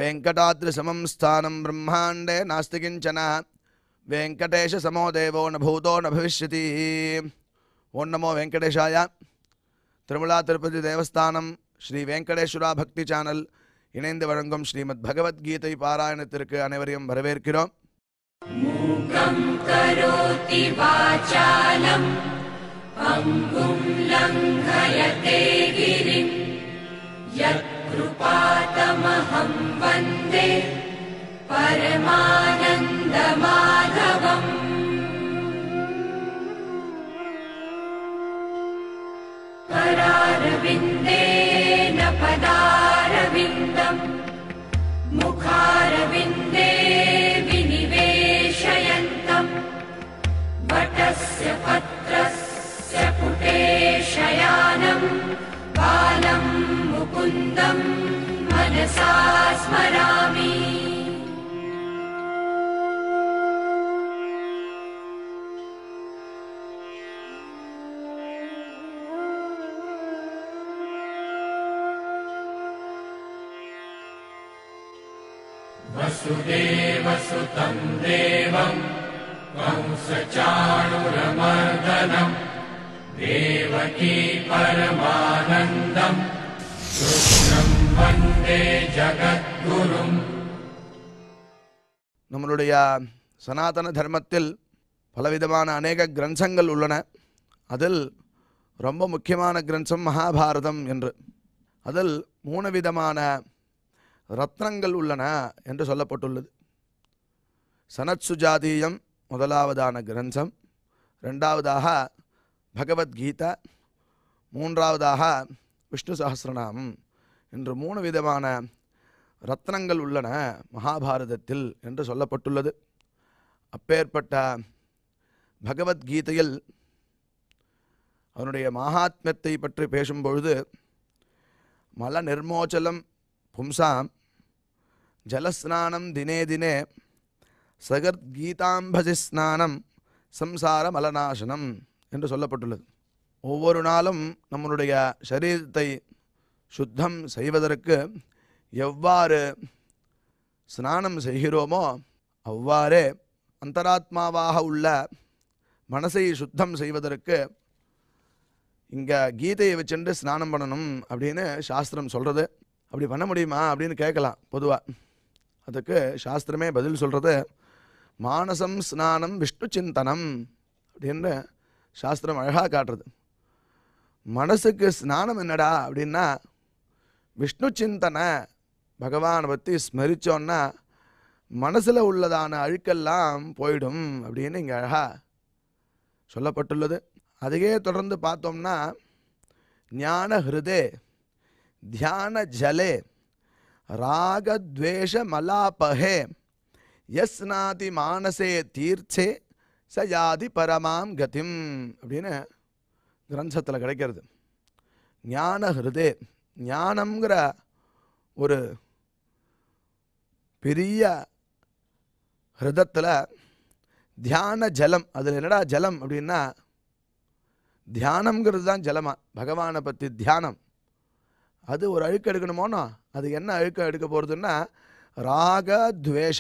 वेङ्कटाद्रिसमं स्थानं ब्रह्माण्डे नास्ति किञ्चन वेङ्कटेशसमो देवो न भूतो न भविष्यति ஓம் நமோ வெங்கடேஷாய திருமலா திருப்பதி தேவஸ்தானம் ஸ்ரீ வெங்கடேஸ்வரா பக்தி சேனல் இணைந்து வழங்கும் ஸ்ரீமத் பகவத்கீதை பாராயணத்திற்கு அனைவரையும் வரவேற்கிறோம் करोति वाचालम् पङ्गुम् लङ्घयते गिरिम् यत्कृपातमहं वन्दे परमानन्दमाधवम् करारविन्देन पदारविन्दम् मुखारविन्दे विनिवेशयन्तम् वटस्य पत्रस्य पुटे शयानम् बालम् मुकुन्दम् मनसा स्मरामि वसुदेवसुतम् देवम् कंसचाणुरमर्दनम् देवकी परमानन्दम् कृष्णम् वन्दे जगद्गुरुम् நம்மளுடைய சனாதன தர்மத்தில் பலவிதமான அநேக கிரந்தங்கள் உள்ளன அதில் ரொம்ப முக்கியமான கிரந்தம் மகாபாரதம் என்று அதில் மூணு விதமான ரத்னங்கள் உள்ளன என்று சொல்லப்பட்டுள்ளது சனத்சுஜாதீயம் முதலாவதான கிரந்தம் ரெண்டாவதாக பகவத்கீதா மூன்றாவதாக விஷ்ணு சஹஸ்ரநாமம் என்று மூணு விதமான ரத்னங்கள் உள்ளன மகாபாரதத்தில் என்று சொல்லப்பட்டுள்ளது அப்பேற்பட்ட பகவத்கீதையில் அவனுடைய மகாத்மியத்தை பற்றி பேசும்பொழுது மல நிர்மோச்சலம் பும்சாம் ஜலஸ்நானம் தினே தினே சகத்கீதாம்பசி ஸ்நானம் சம்சார மலநாசனம் என்று சொல்லப்பட்டுள்ளது ஒவ்வொரு நாளும் நம்மளுடைய சரீரத்தை சுத்தம் செய்வதற்கு எவ்வாறு ஸ்நானம் செய்கிறோமோ அவ்வாறே அந்தராத்மாவாக உள்ள மனசை சுத்தம் செய்வதற்கு இங்கே கீதையை வச்சுட்டு ஸ்நானம் பண்ணணும் அப்படின்னு சாஸ்திரம் சொல்கிறது அப்படி பண்ண முடியுமா அப்படின்னு கேட்கலாம் பொதுவாக அதுக்கு சாஸ்திரமே பதில் சொல்கிறது மானசம் ஸ்நானம் விஷ்ணு சிந்தனம் அப்படின்னு சாஸ்திரம் அழகாக காட்டுறது மனசுக்கு ஸ்நானம் என்னடா அப்படின்னா விஷ்ணு சிந்தனை பகவானை பற்றி ஸ்மரித்தோன்னா மனசில் உள்ளதான அழுக்கெல்லாம் போயிடும் அப்படின்னு இங்கே அழகாக சொல்லப்பட்டுள்ளது அதையே தொடர்ந்து பார்த்தோம்னா ஞான ஹிருதே தியான ஜலே ராகத்வேஷ மலாபஹே யஸ்நாதி மானசே தீர்ச்சே ச யாதி பரமாம் கதிம் அப்படின்னு கிரந்தத்தில் கிடைக்கிறது ஞான ஹிருதே ஞானம்ங்கிற ஒரு பெரிய ஹிருதத்தில் தியான ஜலம் அதில் என்னடா ஜலம் அப்படின்னா தியானம்ங்கிறது தான் ஜலமா பகவானை பற்றி தியானம் அது ஒரு அழுக்கு எடுக்கணுமோனோ அது என்ன அழுக்கு எடுக்க போகிறதுன்னா ராக துவேஷ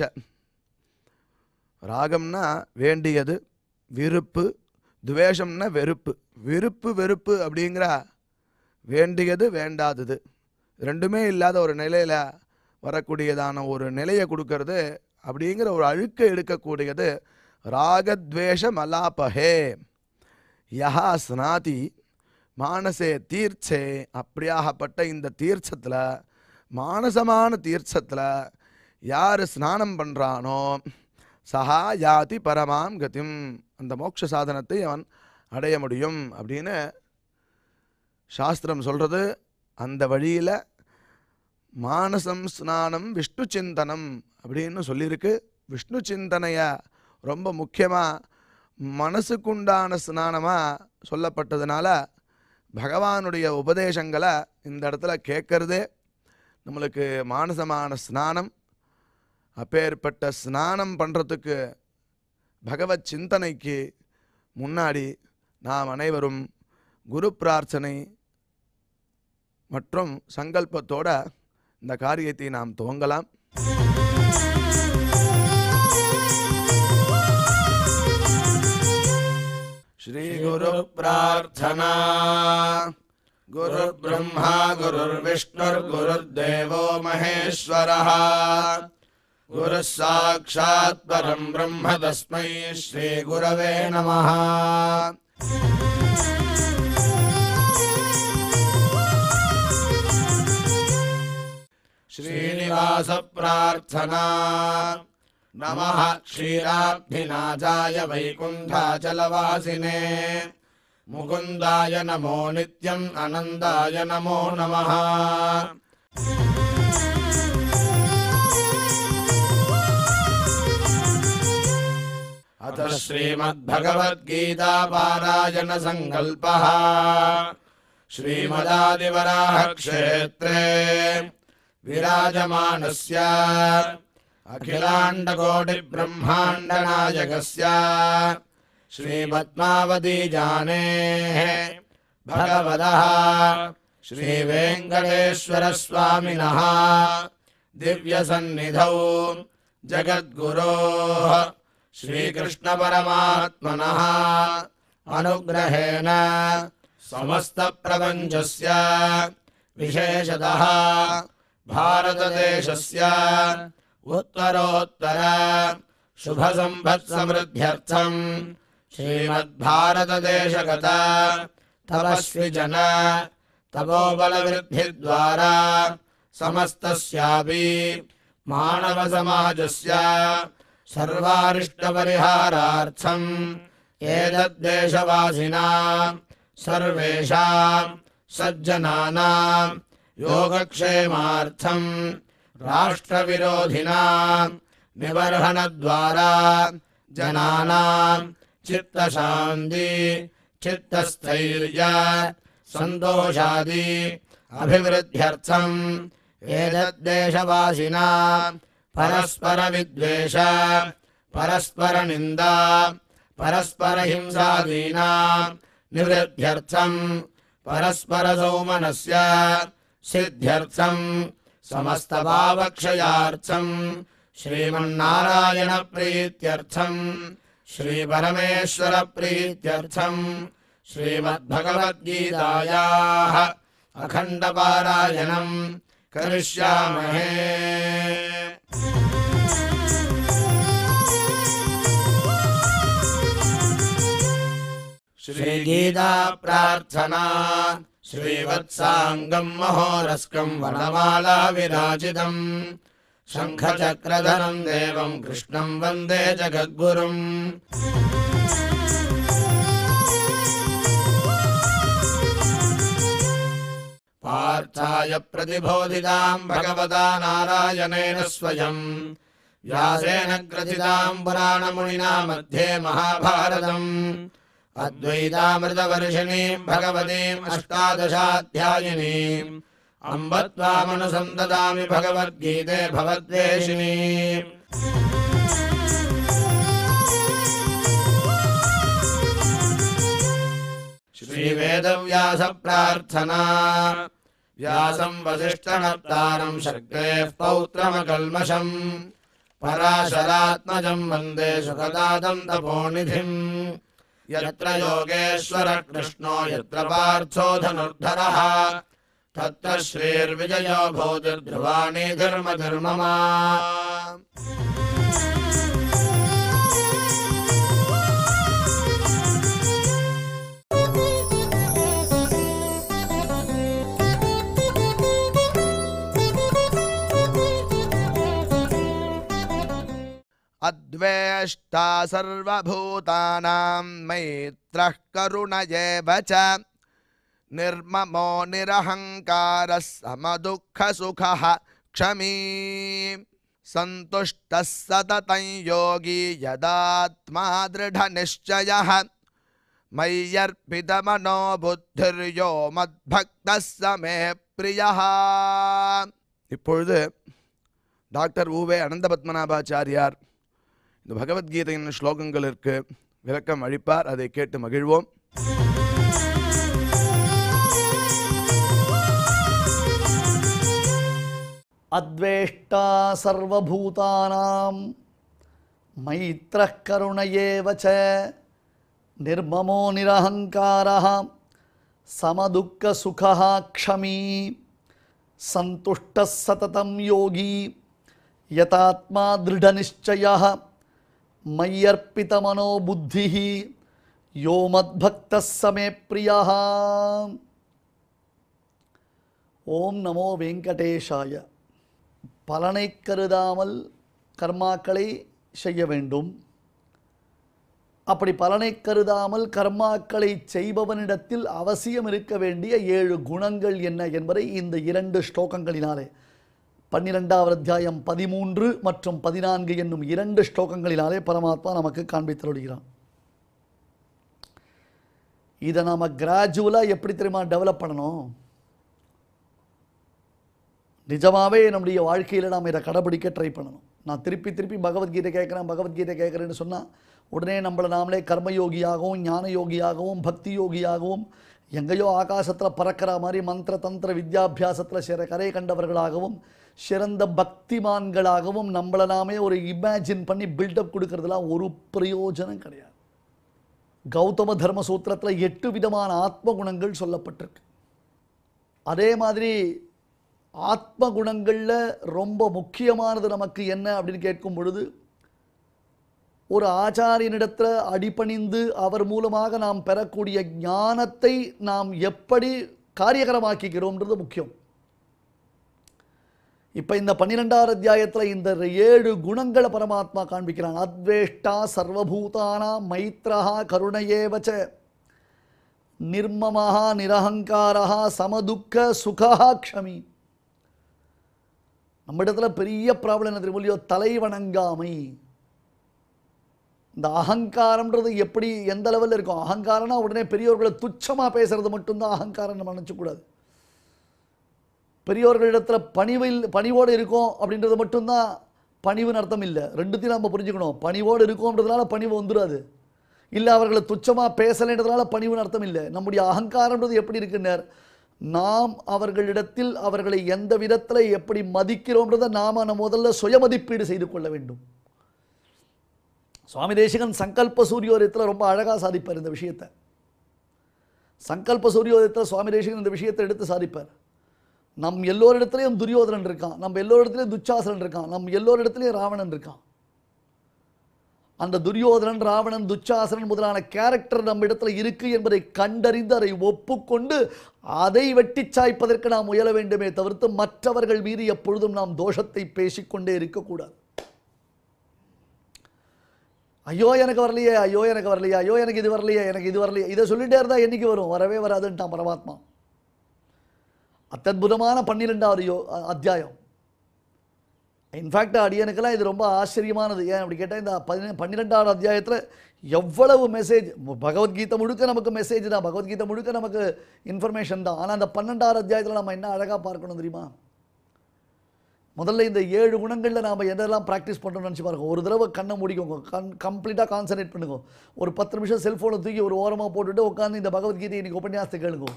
ராகம்னா வேண்டியது விருப்பு துவேஷம்னா வெறுப்பு விருப்பு வெறுப்பு அப்படிங்கிற வேண்டியது வேண்டாதது ரெண்டுமே இல்லாத ஒரு நிலையில் வரக்கூடியதான ஒரு நிலையை கொடுக்கறது அப்படிங்கிற ஒரு அழுக்கை எடுக்கக்கூடியது ராகத்வேஷ மலாபஹே யஹா ஸ்நாதி மானசே தீர்ச்சே அப்படியாகப்பட்ட இந்த தீர்ச்சத்தில் மானசமான தீர்ச்சத்தில் யார் ஸ்நானம் பண்ணுறானோ சஹா யாதி பரமாம் கதிம் அந்த மோட்ச சாதனத்தை அவன் அடைய முடியும் அப்படின்னு சாஸ்திரம் சொல்கிறது அந்த வழியில் மானசம் ஸ்நானம் விஷ்ணு சிந்தனம் அப்படின்னு சொல்லியிருக்கு விஷ்ணு சிந்தனையை ரொம்ப முக்கியமாக மனசுக்குண்டான ஸ்நானமாக சொல்லப்பட்டதுனால பகவானுடைய உபதேசங்களை இந்த இடத்துல கேட்கறதே நம்மளுக்கு மானசமான ஸ்நானம் அப்பேற்பட்ட ஸ்நானம் பண்ணுறதுக்கு பகவத் சிந்தனைக்கு முன்னாடி நாம் அனைவரும் குரு பிரார்த்தனை மற்றும் சங்கல்பத்தோட இந்த காரியத்தை நாம் துவங்கலாம் श्रीगुरुप्रार्थना गुरुर्ब्रह्मा गुरुर्विष्णुर्गुरुर्देवो महेश्वरः गुरुः साक्षात् परम् ब्रह्म तस्मै श्रीगुरवे नमः श्रीनिवासप्रार्थना नमः क्षीराब्धिनाथाय वैकुण्ठाचलवासिने मुकुन्दाय नमो नित्यम् अनन्दाय नमो नमः अथ श्रीमद्भगवद्गीतापारायणसङ्कल्पः श्रीमदादिवराहक्षेत्रे विराजमानस्य अखिलाण्डकोटिब्रह्माण्डनायकस्य श्रीपद्मावतीजानेः भगवतः श्रीवेङ्कटेश्वरस्वामिनः दिव्यसन्निधौ जगद्गुरोः श्रीकृष्णपरमात्मनः अनुग्रहेण समस्तप्रपञ्चस्य विशेषतः भारतदेशस्य उत्तरोत्तर शुभसम्पत्समृद्ध्यर्थम् श्रीमद्भारतदेशगत तपस्विजन तपोबलवृद्धिद्वारा समस्तस्यापि मानवसमाजस्य सर्वारिष्टपरिहारार्थम् एतद्देशवासिनाम् सर्वेषाम् सज्जनानाम् योगक्षेमार्थम् राष्ट्रविरोधिनाम् निबर्हणद्वारा जनानाम् चित्तशान्ति चित्तस्थैर्य सन्तोषादि अभिवृद्ध्यर्थम् एतद्देशवासिना परस्परविद्वेष परस्परनिन्दा परस्परहिंसादीनाम् निवृद्ध्यर्थम् परस्परसौमनस्य सिद्ध्यर्थम् समस्तभावक्षयार्थम् श्रीमन्नारायणप्रीत्यर्थम् श्रीपरमेश्वरप्रीत्यर्थम् श्रीमद्भगवद्गीतायाः अखण्डपारायणम् करिष्यामहे श्रीगीता प्रार्थना श्रीवत्साङ्गम् महोरस्कम् वनमाला विराजितम् शङ्खचक्रधरम् देवम् कृष्णम् वन्दे जगद्गुरुम् पार्थाय प्रतिबोधिताम् भगवता नारायणेन स्वयम् व्यासेन ग्रथिताम् पुराणमुनिना मध्ये महाभारतम् अद्वैतामृतवर्षिणीम् भगवतीम् अष्टादशाध्यायिनीम् अम्ब त्वामनुसन्ददामि भगवद्गीते भवद्वेषिणी श्रीवेदव्यासप्रार्थना व्यासम् वसिष्ठनप्तारम् शक्तेः पौत्रमकल्मषम् पराशरात्मजम् वन्दे सुखदादम् तपोनिधिम् यत्र योगेश्वरः कृष्णो यत्र पार्थो धनुर्धरः तत्र श्रीर्विजयो भूतिर्ध्रुवाणि धर्मधर्ममा अद्वेष्टा सर्वभूतानां मैत्रः करुण एव च निर्ममो निरहङ्कारः समदुःखसुखः क्षमी सन्तुष्टः सततं योगी यदात्मा दृढनिश्चयः मय्यर्पितमनो बुद्धिर्यो मद्भक्तः स मे प्रियः இப்பொழுது டாக்டர் ஊவே அனந்த பத்மநாபாச்சாரியார் இந்த பகவத்கீதையின் ஸ்லோகங்களுக்கு விளக்கம் அளிப்பார் அதை கேட்டு மகிழ்வோம் அத்வேஷ்டா சர்வபூதானாம் மைத்ரः கருண ஏவ ச நிர்மமோ நிரஹங்காரः சமதுக்க சுகः க்ஷமீ சந்துஷ்டः சததம் யோகி யதாத்மா திருடநிச்சயः மய்யர்ப்பிதமனோ புத்திः யோ மத்பக்தः சமே பிரியः ஓம் நமோ வெங்கடேஷாய பலனை கருதாமல் கர்மாக்களை செய்ய வேண்டும் அப்படி பலனை கருதாமல் கர்மாக்களை செய்பவனிடத்தில் அவசியம் இருக்க வேண்டிய ஏழு குணங்கள் என்ன என்பதை இந்த இரண்டு ஸ்லோகங்களினாலே பன்னிரெண்டாவது அத்தியாயம் பதிமூன்று மற்றும் பதினான்கு என்னும் இரண்டு ஸ்லோகங்களினாலே பரமாத்மா நமக்கு காண்பித்தருளுகிறான் இதை நாம் கிராஜுவலாக எப்படி தெரியுமா டெவலப் பண்ணணும் நிஜமாவே நம்முடைய வாழ்க்கையில் நாம் இதை கடைபிடிக்க ட்ரை பண்ணணும் நான் திருப்பி திருப்பி பகவத்கீதை கேட்குறேன் பகவத்கீதை கேட்குறேன்னு சொன்னால் உடனே நம்மளை நாமளே கர்மயோகியாகவும் ஞான யோகியாகவும் பக்தி யோகியாகவும் எங்கேயோ ஆகாசத்தில் பறக்கிற மாதிரி மந்திர தந்திர வித்யாபியாசத்தில் சிற கரை கண்டவர்களாகவும் சிறந்த பக்திமான்களாகவும் நம்மளை நாமே ஒரு இமேஜின் பண்ணி பில்டப் கொடுக்கறதுலாம் ஒரு பிரயோஜனம் கிடையாது கௌதம தர்ம சூத்திரத்தில் எட்டு விதமான ஆத்ம குணங்கள் சொல்லப்பட்டிருக்கு அதே மாதிரி ஆத்ம குணங்களில் ரொம்ப முக்கியமானது நமக்கு என்ன அப்படின்னு கேட்கும் பொழுது ஒரு ஆச்சாரியனிடத்தில் அடிபணிந்து அவர் மூலமாக நாம் பெறக்கூடிய ஞானத்தை நாம் எப்படி காரியகரமாக்கிக்கிறோம்ன்றது முக்கியம் இப்போ இந்த பன்னிரெண்டாவது அத்தியாயத்தில் இந்த ஏழு குணங்களை பரமாத்மா காண்பிக்கிறான் அத்வேஷ்டா சர்வபூதானா மைத்ரஹா கருணையேவச்ச நிர்மமஹா நிரஹங்காரஹா சமதுக்க சுகா க்ஷமி நம்ம இடத்துல பெரிய ப்ராப்ளம் என்ன தெரியுமோ இல்லையோ தலை வணங்காமை இந்த அகங்காரம்ன்றது எப்படி எந்த லெவலில் இருக்கும் அகங்காரம்னா உடனே பெரியோர்களை துச்சமாக பேசுறது மட்டும்தான் அகங்காரம் நம்ம நினச்சக்கூடாது பெரியோர்களிடத்தில் பணிவில் பணிவோடு இருக்கோம் அப்படின்றது மட்டும்தான் பணிவுன்னு அர்த்தம் இல்லை ரெண்டுத்தையும் நம்ம புரிஞ்சுக்கணும் பணிவோடு இருக்கோன்றதுனால பணிவு வந்துடாது இல்லை அவர்களை துச்சமாக பேசலைன்றதுனால பணிவுன்னு அர்த்தம் இல்லை நம்முடைய அகங்காரம்ன்றது எப்படி இருக்குன்னர் நாம் அவர்களிடத்தில் அவர்களை எந்த விதத்தில் எப்படி மதிக்கிறோன்றதை நாம் நம்ம முதல்ல சுயமதிப்பீடு செய்து கொள்ள வேண்டும் சுவாமி தேசிகன் சங்கல்ப சூரியோதயத்தில் ரொம்ப அழகாக சாதிப்பார் இந்த விஷயத்தை சங்கல்ப சூரியோதயத்தில் சுவாமி தேசிகன் இந்த விஷயத்தை எடுத்து சாதிப்பார் நம் எல்லோரிடத்துலையும் துரியோதனன் இருக்கான் நம்ம எல்லோரிடத்துலையும் துச்சாசனன் இருக்கான் நம் எல்லோரிடத்துலையும் ராவணன் இருக்கான் அந்த துரியோதனன் ராவணன் துச்சாசனன் முதலான கேரக்டர் நம்ம இடத்துல இருக்கு என்பதை கண்டறிந்து அதை ஒப்புக்கொண்டு அதை வெட்டி சாய்ப்பதற்கு நாம் முயல வேண்டுமே தவிர்த்து மற்றவர்கள் மீது எப்பொழுதும் நாம் தோஷத்தை பேசிக்கொண்டே இருக்கக்கூடாது ஐயோ எனக்கு வரலையே ஐயோ எனக்கு வரலையே ஐயோ எனக்கு இது வரலையே எனக்கு இது வரலையே இதை சொல்லிட்டே இருந்தால் என்னைக்கு வரும் வரவே வராதுன்ட்டான் பரமாத்மா அத்தற்புதமான பன்னிரெண்டாவது யோ அ- அத்தியாயம் இன்ஃபேக்ட் அடியனுக்கெல்லாம் இது ரொம்ப ஆச்சரியமானது ஏன் அப்படி கேட்டால் இந்த பதினெ பன்னிரெண்டாவது அத்தியாயத்தில் எவ்வளவு மெசேஜ் பகவத்கீதை முழுக்க நமக்கு மெசேஜ் தான் பகவத்கீதை முழுக்க நமக்கு இன்ஃபர்மேஷன் தான் ஆனால் அந்த பன்னெண்டாவது அத்தியாயத்தில் நம்ம என்ன அழகாக பார்க்கணும் தெரியுமா முதல்ல இந்த ஏழு குணங்களில் நாம் எதெல்லாம் ப்ராக்டிஸ் பண்ணுறோம்னு நினச்சி பாருங்க ஒரு தடவை கண்ணை முடிக்கோங்க கண் கம்ப்ளீட்டாக கான்சன்ட்ரேட் பண்ணுங்க ஒரு பத்து நிமிஷம் செல்ஃபோனை தூக்கி ஒரு ஓரமாக போட்டுட்டு உட்காந்து இந்த பகவத்கீதை இன்னைக்கு உபன்யாசத்தை கேளுங்க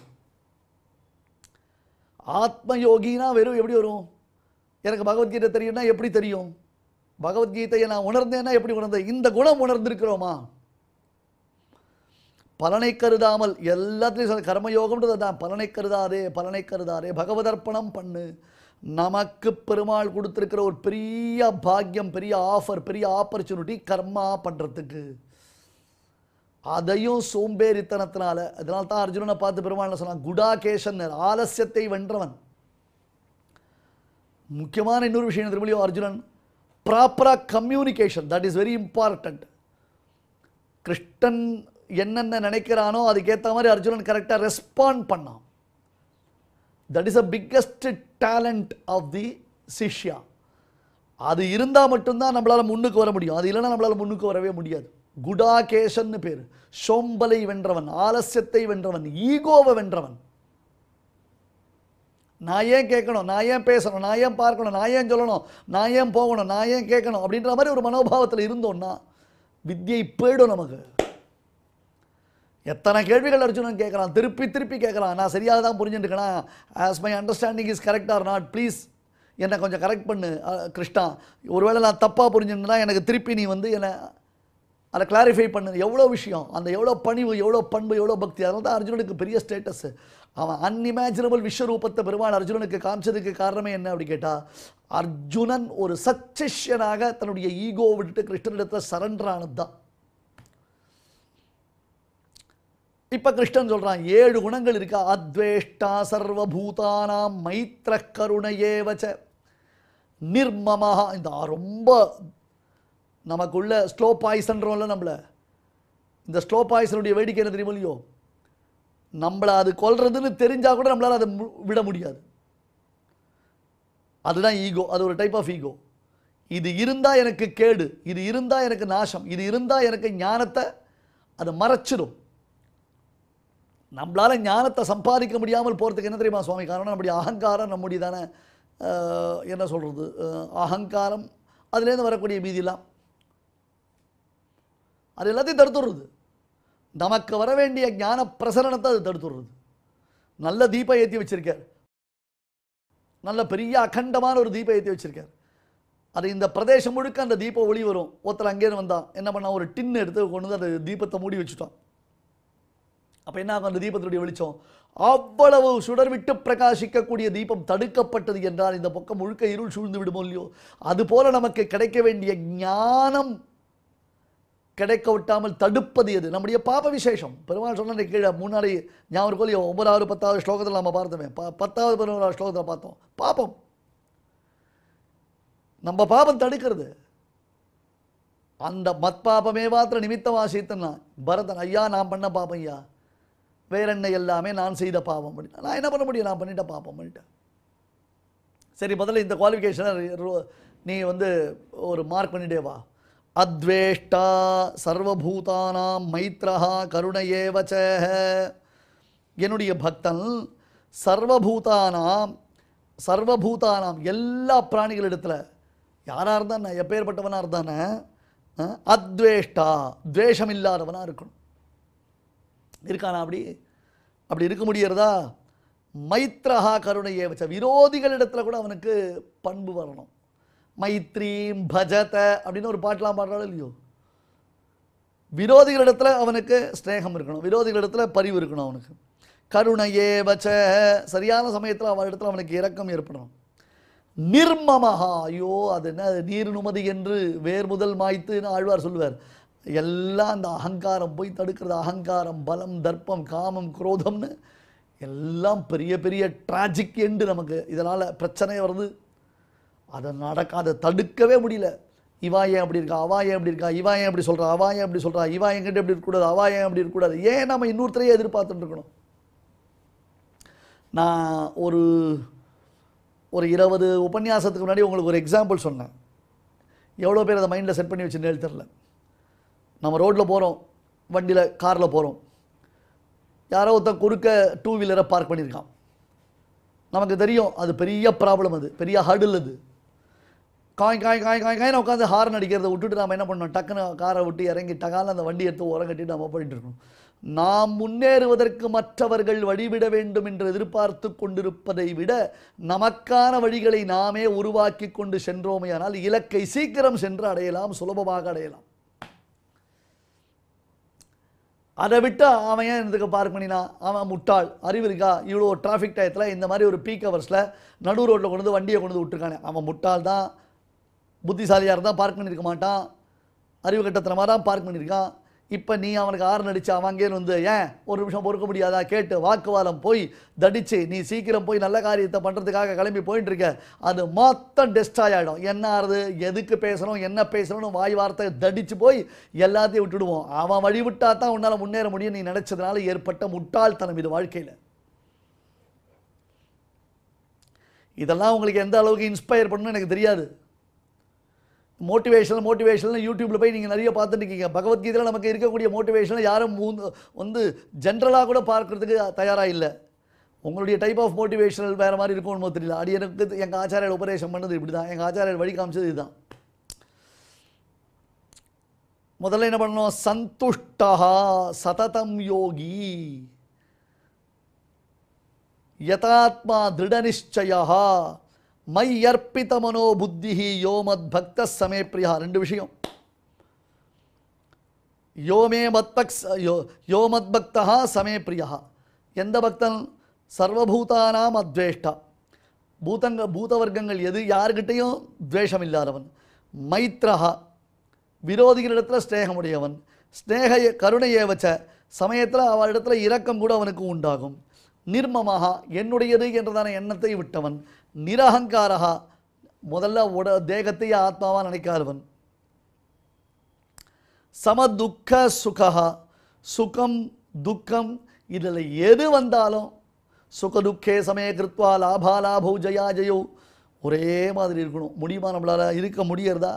ஆத்ம யோகினா வெறும் எப்படி வரும் எனக்கு பகவத்கீதை தெரியும்னா எப்படி தெரியும் பகவத்கீதையை நான் உணர்ந்தேன்னா எப்படி உணர்ந்தேன் இந்த குணம் உணர்ந்திருக்கிறோமா பலனை கருதாமல் எல்லாத்துலேயும் சொல்ல கர்மயோகம்ன்றது தான் பலனை கருதாதே பலனை கருதாதே பகவதர்ப்பணம் பண்ணு நமக்கு பெருமாள் கொடுத்துருக்கிற ஒரு பெரிய பாக்கியம் பெரிய ஆஃபர் பெரிய ஆப்பர்ச்சுனிட்டி கர்மா பண்ணுறதுக்கு அதையும் சோம்பேறித்தனத்தினால அதனால தான் அர்ஜுனனை பார்த்து பெருமாள் சொன்னான் குடாகேஷன் ஆலசியத்தை வென்றவன் முக்கியமான இன்னொரு விஷயம் திருமலியோ அர்ஜுனன் ப்ராப்பராக communication that is very important Krishnan என்னென்ன நினைக்கிறானோ அதுக்கேற்ற மாதிரி அர்ஜுனன் கரெக்டாக ரெஸ்பாண்ட் பண்ணான் that is a biggest talent of the shishya அது இருந்தால் மட்டும்தான் நம்மளால் முன்னுக்கு வர முடியும் அது இல்லைன்னா நம்மளால் முன்னுக்கு வரவே முடியாது குடாகேஷன்னு பேர் சோம்பலை வென்றவன் ஆலசியத்தை வென்றவன் ஈகோவை வென்றவன் நான் ஏன் கேட்கணும் நான் ஏன் பேசணும் நான் ஏன் பார்க்கணும் நான் ஏன் சொல்லணும் நான் ஏன் போகணும் நான் ஏன் கேட்கணும் அப்படின்ற மாதிரி ஒரு மனோபாவத்தில் இருந்தோம்னா வித்யை போயிடும் நமக்கு எத்தனை கேள்விகள் அர்ஜுனன் கேட்குறான் திருப்பி திருப்பி கேட்குறான் நான் சரியாக தான் புரிஞ்சுட்டுருக்கேனா as my understanding is correct or not please என்னை கொஞ்சம் கரெக்ட் பண்ணு அஹ், கிருஷ்ணா ஒருவேளை நான் தப்பாக புரிஞ்சுருந்தா எனக்கு திருப்பி நீ வந்து என்னை அதை கிளாரிஃபை பண்ணு எவ்வளோ விஷயம் அந்த எவ்வளோ பணிவு எவ்வளோ பண்பு எவ்வளோ பக்தி அதனால தான் அர்ஜுனனுக்கு பெரிய ஸ்டேட்டஸ் அவன் அன்இமேஜினபிள் விஸ்வரூபத்தை பெருமாள் அர்ஜுனனுக்கு காமிச்சதுக்கு காரணமே என்ன அப்படி கேட்டால் அர்ஜுனன் ஒரு சச்சிஷ்யனாக தன்னுடைய ஈகோ விட்டுட்டு கிருஷ்ணனிடத்தில் சரண்டர் ஆனது தான் இப்போ கிருஷ்ணன் சொல்கிறான் ஏழு குணங்கள் இருக்கா அத்வேஷ்டா சர்வபூதானாம் மைத்ர கருணையேவச்ச நிர்மமஹா இந்த ரொம்ப நமக்குள்ள ஸ்லோ பாய்சன்றோம்ல நம்மள இந்த ஸ்லோ பாய்சனுடைய வேடிக்கை என்ன தெரியுமோ இல்லையோ நம்மளை அது கொல்றதுன்னு தெரிஞ்சால் கூட நம்மளால் அதை மு- விட முடியாது அதுதான் ஈகோ அது ஒரு டைப் ஆஃப் ஈகோ இது இருந்தால் எனக்கு கேடு இது இருந்தால் எனக்கு நாசம் இது இருந்தால் எனக்கு ஞானத்தை அது மறைச்சிடும் நம்மளால ஞானத்தை சம்பாதிக்க முடியாமல் போகிறதுக்கு என்ன தெரியுமா சுவாமி காரணம் நம்முடைய அகங்காரம் நம்முடைய தானே என்ன சொல்கிறது அகங்காரம் அதுலேருந்து வரக்கூடிய மீதிலாம் அது எல்லாத்தையும் தடுத்துடுறது நமக்கு வர வேண்டிய ஞான பிரசரணத்தை அது தடுத்துடுறது நல்ல தீபம் ஏற்றி வச்சிருக்கார் நல்ல பெரிய அகண்டமான ஒரு தீபம் ஏற்றி வச்சிருக்கார் அது இந்த பிரதேசம் முழுக்க அந்த தீபம் ஒளி வரும் ஒருத்தர் அங்கேருந்து வந்தான் என்ன பண்ணான் ஒரு டின் எடுத்து கொண்டு வந்து அந்த தீபத்தை மூடி வச்சுட்டான் அப்போ என்ன ஆகும் அந்த தீபத்தினுடைய வெளிச்சம் அவ்வளவு சுடர் விட்டு பிரகாசிக்கக்கூடிய தீபம் தடுக்கப்பட்டது என்றால் இந்த பக்கம் முழுக்க இருள் சூழ்ந்து விடுமோ இல்லையோ அதுபோல நமக்கு கிடைக்க வேண்டிய ஞானம் கிடைக்க விட்டாமல் தடுப்பது எது நம்முடைய பாப விசேஷம் பெருமாள் சொன்ன கீழே முன்னாடி ஞாபகம் இருக்கோ இல்லையோ ஒன்பதாவது பத்தாவது ஸ்லோகத்தில் நம்ம பார்த்தோமே ப பத்தாவது பதினோராவது ஸ்லோகத்தில் பார்த்தோம் பாப்பம் நம்ம பாபம் தடுக்கிறது அந்த மத்பாபமே மாத்திர நிமித்தமாசித்தனா பரதன் ஐயா நான் பண்ண பாபம் ஐயா வேற என்ன எல்லாமே நான் செய்த பாவம் அப்படின்னா நான் என்ன பண்ண முடியும் நான் பண்ணிட்ட பாப்பம் பண்ணிட்டேன் சரி முதல்ல இந்த குவாலிஃபிகேஷனை நீ வந்து ஒரு மார்க் பண்ணிட்டே வா அத்வேஷ்டா சர்வபூதானாம் மைத்ரஹா கருணையேவச்ச என்னுடைய பக்தன் சர்வபூதானாம் சர்வபூதானாம் எல்லா பிராணிகளிடத்துல யாராக இருந்தானே எப்பேற்பட்டவனாக இருந்தானே அஹ், அத்வேஷ்டா துவேஷம் இல்லாதவனாக இருக்கணும் இருக்கானா அப்படி அப்படி இருக்க முடியறதா மைத்ரஹா கருணையே வச்ச விரோதிகளிடத்துல கூட அவனுக்கு பண்பு வரணும் மைத்ரீம் பஜத அப்படின்னு ஒரு பாட்டெலாம் பாடுறாள் இல்லையோ விரோதிகளிடத்துல அவனுக்கு ஸ்நேகம் இருக்கணும் விரோதிகளிடத்துல பரிவு இருக்கணும் அவனுக்கு கருணையே வச்ச சரியான சமயத்தில் அவளிடத்துல அவனுக்கு இரக்கம் ஏற்படணும் நிர்மமஹா ஐயோ அது என்ன அது நீர் நுமதி என்று வேர் முதல் மாய்த்துன்னு ஆழ்வார் சொல்லுவார் எல்லாம் அந்த அகங்காரம் போய் தடுக்கிறது அகங்காரம் பலம் தர்ப்பம் காமம் குரோதம்னு எல்லாம் பெரிய பெரிய ட்ராஜிக் எண்டு நமக்கு இதனால் பிரச்சனை வருது அதை நடக்க அதை தடுக்கவே முடியல இவா ஏன் அப்படி இருக்கா அவா ஏன் அப்படி இருக்கா இவா ஏன் அப்படி சொல்கிறா அவா ஏன் அப்படி சொல்கிறா இவா என்கிட்ட இப்படி இருக்கக்கூடாது அவா ஏன் அப்படி இருக்கக்கூடாது ஏன் நம்ம இன்னொருத்தரையே எதிர்பார்த்துட்டு இருக்கணும் நான் ஒரு ஒரு இருபது உபன்யாசத்துக்கு முன்னாடி உங்களுக்கு ஒரு எக்ஸாம்பிள் சொன்னேன் எவ்வளோ பேர் அதை மைண்டில் செட் பண்ணி வச்சுருந்தேன்னு தெரில நம்ம ரோட்டில் போகிறோம் வண்டியில் காரில் போகிறோம் யாரோ ஒருத்தன் குறுக்க டூ வீலரை பார்க் பண்ணியிருக்கான் நமக்கு தெரியும் அது பெரிய ப்ராப்ளம் அது பெரிய ஹடில் அது காய் காய் காய் காய் காய்னு உட்காந்து ஹார்ன் அடிக்கிறத விட்டுட்டு நாம் என்ன பண்ணோம் டக்குன்னு காரை விட்டு இறங்கி டகால அந்த வண்டி எடுத்து உரம் கட்டிட்டு நம்ம போயிட்டு இருக்கோம் நாம் முன்னேறுவதற்கு மற்றவர்கள் வழிவிட வேண்டும் என்று எதிர்பார்த்து கொண்டிருப்பதை விட நமக்கான வழிகளை நாமே உருவாக்கி கொண்டு சென்றோமேயானால் இலக்கை சீக்கிரம் சென்று அடையலாம் சுலபமாக அடையலாம் அதை விட்டு அவன் ஏன் இதுக்கு பார்க் பண்ணினா அவன் முட்டாள் அறிவு இருக்கா இவ்வளோ டிராஃபிக் டயத்தில் இந்த மாதிரி ஒரு பீக் ஹவர்ஸில் நடு ரோட்டில் கொண்டு வந்து வண்டியை கொண்டு வந்து விட்டுருக்கானே அவன் முட்டாள் தான் புத்திசாலியாக இருந்தால் பார்க் பண்ணியிருக்க மாட்டான் அறிவு கட்டத்தனமாக தான் பார்க் பண்ணியிருக்கான் இப்போ நீ அவனுக்கு ஆறு நடிச்சு அவன் அங்கேயே வந்து ஏன் ஒரு நிமிஷம் பொறுக்க முடியாதா கேட்டு வாக்குவாதம் போய் தடிச்சு நீ சீக்கிரம் போய் நல்ல காரியத்தை பண்ணுறதுக்காக கிளம்பி போயிட்டு இருக்க அது மொத்தம் டெஸ்டாய் ஆகிடும் என்ன ஆறுது எதுக்கு பேசணும் என்ன பேசணும்னு வாய் வார்த்தை தடிச்சு போய் எல்லாத்தையும் விட்டுடுவோம் அவன் வழி விட்டா தான் உன்னால் முன்னேற முடியும் நீ நினச்சதுனால ஏற்பட்ட முட்டாள்தனம் இது வாழ்க்கையில் இதெல்லாம் உங்களுக்கு எந்த அளவுக்கு இன்ஸ்பயர் பண்ணணும்னு எனக்கு தெரியாது மோட்டிவேஷனல் மோட்டிவேஷனல் யூடியூப்பில் போய் நீங்கள் நிறைய பார்த்துட்டு இருக்கீங்க பகவத்கீதையில் நமக்கு இருக்கக்கூடிய மோட்டிவேஷனில் யாரும் மூந்து- வந்து ஜென்ரலாக கூட பார்க்கறதுக்கு தயாராக இல்லை உங்களுடைய டைப் ஆஃப் மோட்டிவேஷனல் வேறு மாதிரி இருக்கும்னு தெரியல அடி எனக்கு எங்கள் ஆச்சாரியர் உபதேசம் பண்ணது இப்படி தான் எங்கள் ஆச்சாரியர் வழி காமிச்சது இதுதான் முதல்ல என்ன பண்ணணும் சந்துஷ்டா சததம் யோகி யதாத்மா திருடநிச்சயா மை அர்ப்பித மனோ புத்திஹி யோமத் பக்த சமே பிரியா ரெண்டு விஷயம் யோமே மத்பக் யோ யோ மத்பக்தா சமே பிரியா எந்த பக்தன் சர்வபூதானாம் அத்வேஷ்டா பூதங்க பூத வர்க்கங்கள் எது யாருக்கிட்டையும் துவேஷம் இல்லாதவன் மைத்ரஹா விரோதிகளிடத்தில் ஸ்நேகமுடையவன் ஸ்நேக கருணையை வச்ச சமயத்தில் அவளிடத்துல இரக்கம் கூட அவனுக்கு உண்டாகும் நிர்மமஹா என்னுடையது என்றதான எண்ணத்தை விட்டவன் நிரகங்காரஹா முதல்ல உட தேகத்தையே ஆத்மாவா நினைக்காதவன் சமதுக்க சுகா சுகம் துக்கம் இதில் எது வந்தாலும் சுக துக்கே சமய கிருத்வா லாபா லாபோ ஜயா ஜயோ ஒரே மாதிரி இருக்கணும் முடியுமா நம்மளால் இருக்க முடியறதா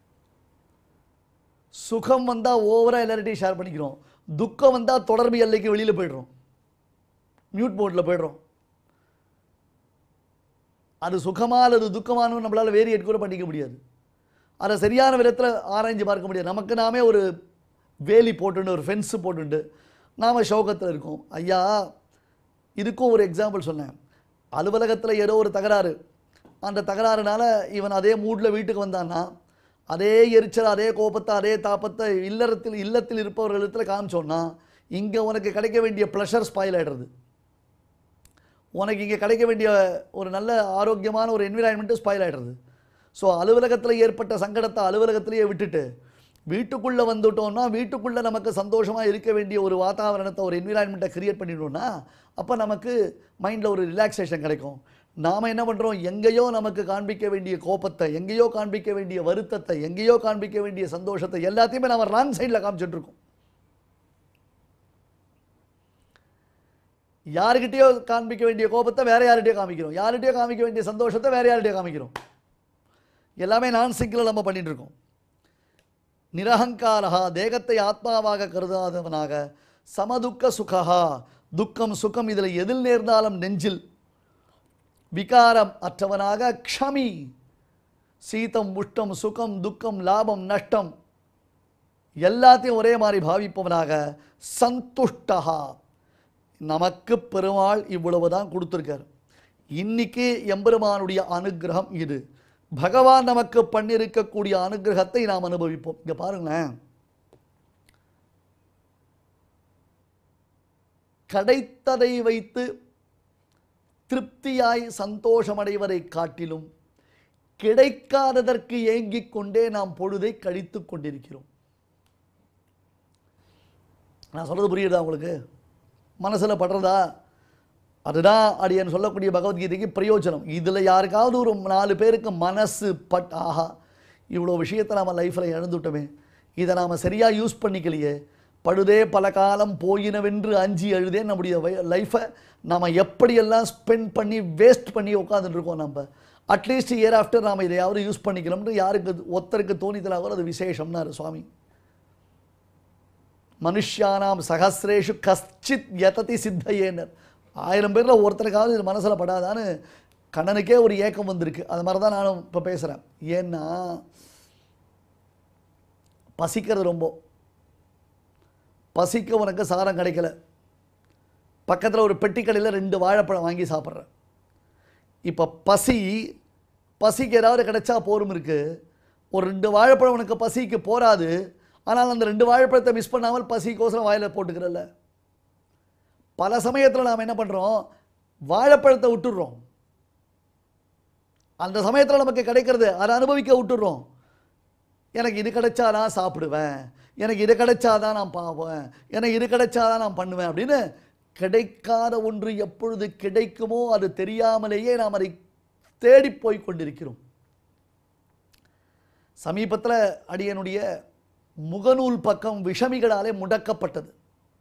சுகம் வந்தால் ஓவராக எல்லார்ட்டையும் ஷேர் பண்ணிக்கிறோம் துக்கம் வந்தால் தொடர்பு எல்லைக்கு வெளியில் போயிடுறோம் மியூட் மோட்டில் போயிடுறோம் அது சுகமா அல்லது துக்கமானு நம்மளால் வேரியேட் கூட பண்ணிக்க முடியாது அதை சரியான விதத்தில் ஆராய்ஞ்சு பார்க்க முடியாது நமக்கு நாமே ஒரு வேலி போட்டுண்டு ஒரு ஃபென்ஸு போட்டுண்டு நாம் சோகத்தில் இருக்கோம் ஐயா இதுக்கும் ஒரு எக்ஸாம்பிள் சொன்னேன் அலுவலகத்தில் ஏதோ ஒரு தகராறு அந்த தகராறுனால இவன் அதே மூடில் வீட்டுக்கு வந்தான்னா அதே எரிச்சல் அதே கோபத்தை அதே தாப்பத்தை இல்லறத்தில் இல்லத்தில் இருப்பவர்களிடத்தில் காமிச்சோன்னா இங்கே உனக்கு கிடைக்க வேண்டிய ப்ளஷர் ஸ்பாயில் ஆகிடுறது உனக்கு இங்கே கிடைக்க வேண்டிய ஒரு நல்ல ஆரோக்கியமான ஒரு என்விரான்மெண்ட்டு ஸ்பாயில் ஆகிடுறது ஸோ அலுவலகத்தில் ஏற்பட்ட சங்கடத்தை அலுவலகத்திலேயே விட்டுட்டு வீட்டுக்குள்ளே வந்துட்டோம்னா வீட்டுக்குள்ளே நமக்கு சந்தோஷமாக இருக்க வேண்டிய ஒரு வாதாவரணத்தை ஒரு என்விரான்மெண்ட்டை கிரியேட் பண்ணிட்டோம்னா அப்போ நமக்கு மைண்டில் ஒரு ரிலாக்ஸேஷன் கிடைக்கும் நாம் என்ன பண்ணுறோம் எங்கேயோ நமக்கு காண்பிக்க வேண்டிய கோபத்தை எங்கேயோ காண்பிக்க வேண்டிய வருத்தத்தை எங்கேயோ காண்பிக்க வேண்டிய சந்தோஷத்தை எல்லாத்தையுமே நம்ம ராங் சைடில் காமிச்சிட்டு இருக்கோம் யாருக்கிட்டேயோ காண்பிக்க வேண்டிய கோபத்தை வேற யார்கிட்டயோ காமிக்கிறோம் யார்கிட்டயோ காமிக்க வேண்டிய சந்தோஷத்தை வேற யார்கிட்டயோ காமிக்கிறோம் எல்லாமே நான் சிங்கில் நம்ம பண்ணிட்டு இருக்கோம் நிரகங்காரா தேகத்தை ஆத்மாவாக கருதாதவனாக சமதுக்க சுகா துக்கம் சுகம் இதில் எதில் நேர்ந்தாலும் நெஞ்சில் விகாரம் அற்றவனாக க்ஷமி சீதம் உஷ்டம் சுகம் துக்கம் லாபம் நஷ்டம் எல்லாத்தையும் ஒரே மாதிரி பாவிப்பவனாக சந்துஷ்டஹா நமக்கு பெருமாள் இவ்வளவு தான் கொடுத்துருக்கார் இன்னைக்கு எம்பெருமானுடைய அனுகிரகம் இது பகவான் நமக்கு பண்ணியிருக்கக்கூடிய அனுகிரகத்தை நாம் அனுபவிப்போம் இங்க பாருங்களேன் கிடைத்ததை வைத்து திருப்தியாய் சந்தோஷமடைவதை காட்டிலும் கிடைக்காததற்கு ஏங்கிக் கொண்டே நாம் பொழுதை கழித்துக் கொண்டிருக்கிறோம் நான் சொல்றது புரியுதா உங்களுக்கு மனசில் படுறதா அதுதான் அடியன் சொல்லக்கூடிய பகவத்கீதைக்கு பிரயோஜனம் இதில் யாருக்காவது ஒரு நாலு பேருக்கு மனசு பட் ஆஹா இவ்வளோ விஷயத்தை நாம் லைஃப்பில் இழந்துட்டோமே இதை நாம் சரியாக யூஸ் பண்ணிக்கலையே பழுதே பல காலம் போயினவென்று அஞ்சி எழுதே நம்முடைய லைஃப்பை நாம் எப்படியெல்லாம் ஸ்பெண்ட் பண்ணி வேஸ்ட் பண்ணி உட்காந்துட்டு இருக்கோம் நம்ம அட்லீஸ்ட் இயர் ஆஃப்டர் நாம் இதையாவது யூஸ் பண்ணிக்கலாம்னு யாருக்கு ஒருத்தருக்கு தோணித்தலாக அது விசேஷம்னாரு சுவாமி மனுஷியானாம் சகசிரேஷு கஷ்டித் யததி சித்தையேனர் ஆயிரம் பேரில் ஒருத்தருக்காவது இது மனசில் படாதான்னு கண்ணனுக்கே ஒரு ஏக்கம் வந்திருக்கு அது மாதிரி தான் நானும் இப்போ பேசுகிறேன் ஏன்னா பசிக்கிறது ரொம்ப பசிக்க உனக்கு சாரம் கிடைக்கல பக்கத்தில் ஒரு பெட்டி கடையில் ரெண்டு வாழைப்பழம் வாங்கி சாப்பிட்றேன் இப்போ பசி பசிக்கு ஏதாவது கிடைச்சா போரும் இருக்குது ஒரு ரெண்டு வாழைப்பழம் உனக்கு பசிக்கு போராது ஆனால் அந்த ரெண்டு வாழைப்பழத்தை மிஸ் பண்ணாமல் பசிக்கோசரம் வாயில் போட்டுக்கிறல்ல பல சமயத்தில் நாம் என்ன பண்ணுறோம் வாழைப்பழத்தை விட்டுடுறோம் அந்த சமயத்தில் நமக்கு கிடைக்கிறது அதை அனுபவிக்க விட்டுடுறோம் எனக்கு இது கிடைச்சாதான் சாப்பிடுவேன் எனக்கு இது கிடைச்சாதான் நான் பார்ப்பேன் எனக்கு இது கிடைச்சாதான் நான் பண்ணுவேன் அப்படின்னு கிடைக்காத ஒன்று எப்பொழுது கிடைக்குமோ அது தெரியாமலேயே நாம் அதை தேடி போய் கொண்டிருக்கிறோம் சமீபத்தில் அடியனுடைய முகநூல் பக்கம் விஷமிகளாலே முடக்கப்பட்டது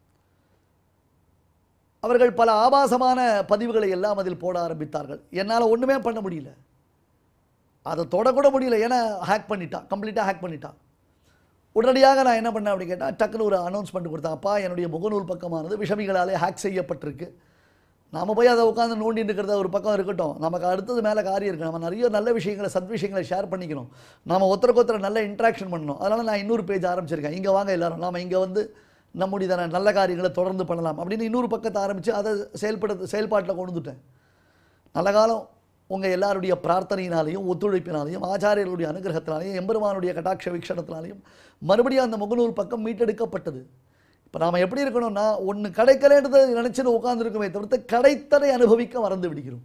அவர்கள் பல ஆபாசமான பதிவுகளை எல்லாம் அதில் போட ஆரம்பித்தார்கள் என்னால் ஒன்றுமே பண்ண முடியல அதை தொடக்கூட முடியல ஏன்னா ஹேக் பண்ணிட்டான் கம்ப்ளீட்டாக ஹேக் பண்ணிட்டான் உடனடியாக நான் என்ன பண்ணேன் அப்படின்னு கேட்டால் டக்குன்னு ஒரு அனௌன்ஸ்மெண்ட் கொடுத்தேன் அப்பா என்னுடைய முகநூல் பக்கமானது விஷமிகளாலே ஹேக் செய்யப்பட்டிருக்கு நாம் போய் அதை உட்காந்து நோண்டிட்டு இருக்கிறத ஒரு பக்கம் இருக்கட்டும் நமக்கு அடுத்தது மேலே காரியம் இருக்குது நம்ம நிறைய நல்ல விஷயங்களை சத் விஷயங்களை ஷேர் பண்ணிக்கணும் நம்ம ஒருத்தருக்கு ஒருத்தர் நல்ல இன்ட்ராக்ஷன் பண்ணணும் அதனால் நான் இன்னொரு பேஜ் ஆரம்பிச்சிருக்கேன் இங்கே வாங்க எல்லாரும் நாம் இங்கே வந்து நம்முடைய நல்ல காரியங்களை தொடர்ந்து பண்ணலாம் அப்படின்னு இன்னொரு பக்கத்தை ஆரம்பித்து அதை செயல்பட செயல்பாட்டில் கொண்டு வந்துட்டேன் நல்ல காலம் உங்கள் எல்லாருடைய பிரார்த்தனையினாலையும் ஒத்துழைப்பினாலையும் ஆச்சாரியர்களுடைய அனுகிரகத்தினாலையும் எம்பெருமானுடைய கட்டாட்ச வீக்ஷணத்தினாலையும் மறுபடியும் அந்த முகநூல் பக்கம் மீட்டெடுக்கப்பட்டது இப்போ நாம் எப்படி இருக்கணும்னா ஒன்று கிடைக்கலன்றதை நினச்சின்னு உட்காந்துருக்கோமே தவிர்த்து கிடைத்ததை அனுபவிக்க மறந்து விடுகிறோம்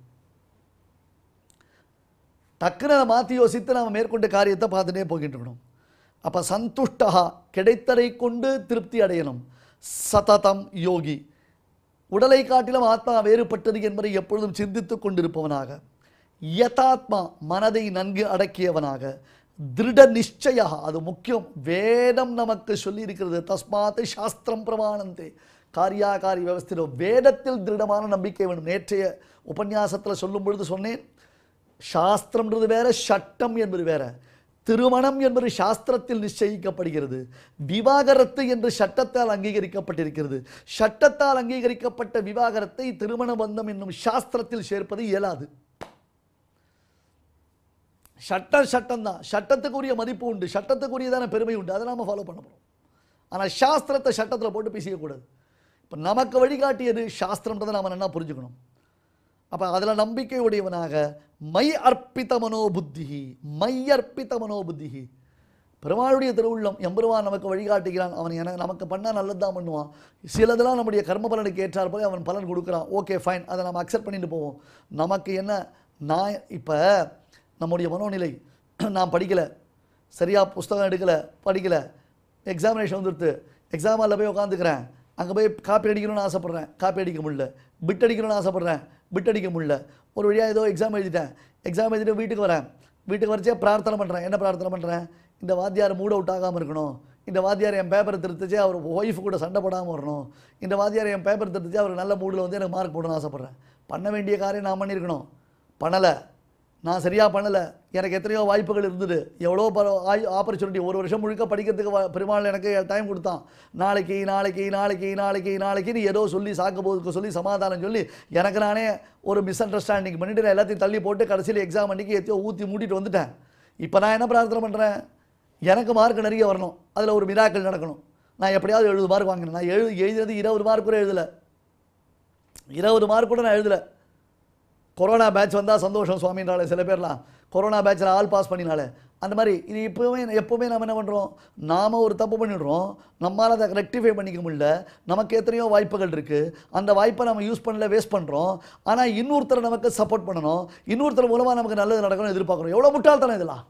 டக்குன்னு அதை மாற்றி யோசித்து நாம் மேற்கொண்ட காரியத்தை பார்த்துட்டே போய்கிட்டு இருக்கணும் அப்போ சந்துஷ்டா கிடைத்ததை கொண்டு திருப்தி அடையணும் சததம் யோகி உடலை காட்டிலும் ஆத்மா வேறுபட்டது என்பதை எப்பொழுதும் சிந்தித்துக் கொண்டிருப்பவனாக யதாத்மா மனதை நன்கு அடக்கியவனாக திருட நிச்சயா அது முக்கியம் வேதம் நமக்கு சொல்லியிருக்கிறது தஸ்மாத் சாஸ்திரம் பிரமாணந்தே காரியாகாரி வியவஸ்திரோ வேதத்தில் திருடமான நம்பிக்கை வேணும் நேற்றைய உபன்யாசத்தில் சொல்லும் பொழுது சொன்னேன் சாஸ்திரம்ன்றது வேற சட்டம் என்பது வேற திருமணம் என்பது சாஸ்திரத்தில் நிச்சயிக்கப்படுகிறது விவாகரத்து என்று சட்டத்தால் அங்கீகரிக்கப்பட்டிருக்கிறது சட்டத்தால் அங்கீகரிக்கப்பட்ட விவாகரத்தை திருமண பந்தம் என்னும் சாஸ்திரத்தில் சேர்ப்பது இயலாது சட்டம் சட்டம் தான் சட்டத்துக்குரிய மதிப்பு உண்டு சட்டத்துக்குரியதான பெருமை உண்டு அதை நாம ஃபாலோ பண்ண போகிறோம் ஆனால் சாஸ்திரத்தை சட்டத்தில் போட்டு பேசிக்கக்கூடாது இப்போ நமக்கு வழிகாட்டியது சாஸ்திரம்ன்றதை நாம் நல்லா புரிஞ்சுக்கணும் அப்போ அதில் நம்பிக்கை உடையவனாக மை அர்ப்பித மனோபுத்தி மை அர்ப்பித மனோபுத்தி பெருமாளுடைய திருவுள்ளம் எம்பெருமான் நமக்கு வழிகாட்டுகிறான் அவன் எனக்கு நமக்கு பண்ணால் நல்லது தான் பண்ணுவான் சிலதெல்லாம் நம்முடைய கர்ம பலனுக்கு ஏற்றார் போய் அவன் பலன் கொடுக்குறான் ஓகே ஃபைன் அதை நம்ம அக்செப்ட் பண்ணிட்டு போவோம் நமக்கு என்ன நான் இப்போ நம்முடைய மனோநிலை நான் படிக்கலை சரியாக புஸ்தகம் எடுக்கலை படிக்கலை எக்ஸாமினேஷன் வந்துடுத்து எக்ஸாம் ஹாலில் போய் உட்காந்துக்கிறேன் அங்கே போய் காப்பி அடிக்கணும்னு ஆசைப்பட்றேன் காப்பி அடிக்க முடியல பிட் அடிக்கணும்னு ஆசைப்பட்றேன் பிட் அடிக்க முடியல ஒரு வழியாக ஏதோ எக்ஸாம் எழுதிட்டேன் எக்ஸாம் எழுதிட்டு வீட்டுக்கு வரேன் வீட்டுக்கு வரைச்சே பிரார்த்தனை பண்ணுறேன் என்ன பிரார்த்தனை பண்ணுறேன் இந்த வாத்தியார் மூட் அவுட் ஆகாமல் இருக்கணும் இந்த வாத்தியார் என் பேப்பரை திருத்துச்சு அவர் ஒய்ஃப் கூட சண்டை போடாமல் வரணும் இந்த வாத்தியார் என் பேப்பர் திருத்துச்சு அவர் நல்ல மூடில் வந்து எனக்கு மார்க் போடணும்னு ஆசைப்பட்றேன் பண்ண வேண்டிய காரியம் நான் பண்ணியிருக்கணும் பண்ணலை நான் சரியாக பண்ணலை எனக்கு எத்தனையோ வாய்ப்புகள் இருந்தது எவ்வளோ பர ஆப்பர்ச்சுனிட்டி ஒரு வருஷம் முழுக்க படிக்கிறதுக்கு வ- பெருமாள் எனக்கு டைம் கொடுத்தான் நாளைக்கு நாளைக்கு நாளைக்கு நாளைக்கு நாளைக்குன்னு ஏதோ சொல்லி சாக்கு போதுக்கு சொல்லி சமாதானம் சொல்லி எனக்கு நானே ஒரு மிஸ் அண்டர்ஸ்டாண்டிங் பண்ணிட்டு நான் எல்லாத்தையும் தள்ளி போட்டு கடைசியில் எக்ஸாம் அன்றைக்கி எத்தையோ ஊற்றி மூட்டிட்டு வந்துட்டேன் இப்போ நான் என்ன பிரார்த்தனை பண்ணுறேன் எனக்கு மார்க் நிறைய வரணும் அதில் ஒரு மிராக்கள் நடக்கணும் நான் எப்படியாவது எழுபது மார்க் வாங்கினேன் நான் எழு எழுதுறது இருபது மார்க் கூட எழுதலை இருபது மார்க் கூட நான் எழுதலை கொரோனா பேட்ச் வந்தால் சந்தோஷம் சுவாமின்றாலே சில பேர்லாம் கொரோனா பேட்சில் ஆல் பாஸ் பண்ணினாலே அந்த மாதிரி இது இப்போவே எப்போவுமே நம்ம என்ன பண்ணுறோம் நாம் ஒரு தப்பு பண்ணிடுறோம் நம்மால் அதை ரெக்டிஃபை பண்ணிக்க முடியல நமக்கு எத்தனையோ வாய்ப்புகள் இருக்குது அந்த வாய்ப்பை நம்ம யூஸ் பண்ணல வேஸ்ட் பண்ணுறோம் ஆனால் இன்னொருத்தரை நமக்கு சப்போர்ட் பண்ணணும் இன்னொருத்தர் மூலமாக நமக்கு நல்லது நடக்கணும்னு எதிர்பார்க்குறோம் எவ்வளோ முட்டாள்தனம் இதெல்லாம்